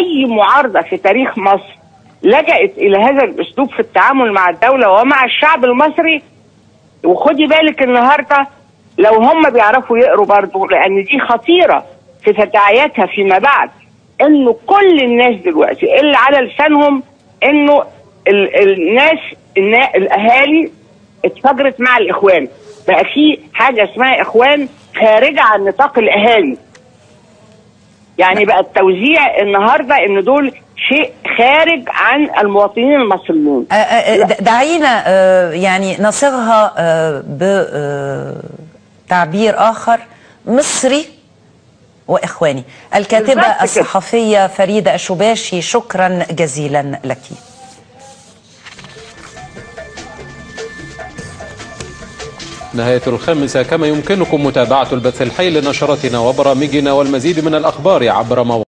اي معارضه في تاريخ مصر لجأت الى هذا الاسلوب في التعامل مع الدوله ومع الشعب المصري وخدي بالك النهارده لو هم بيعرفوا يقروا برضه لان دي خطيره في تداعياتها فيما بعد انه كل الناس دلوقتي اللي على لسانهم انه ال الناس النا الاهالي اتفجرت مع الاخوان بقى في حاجه اسمها اخوان خارجه عن نطاق الاهالي يعني بقى التوزيع النهارده ان دول شيء خارج عن المواطنين المصريين آه، آه، د- دعينا آه، يعني نصيغها بتعبير آخر مصري وإخواني الكاتبة بالظبط كده. الصحفية فريدة الشباشي شكرا جزيلا لك نهاية الخامسة كما يمكنكم متابعة البث الحي لنشراتنا وبرامجنا والمزيد من الأخبار عبر مواقع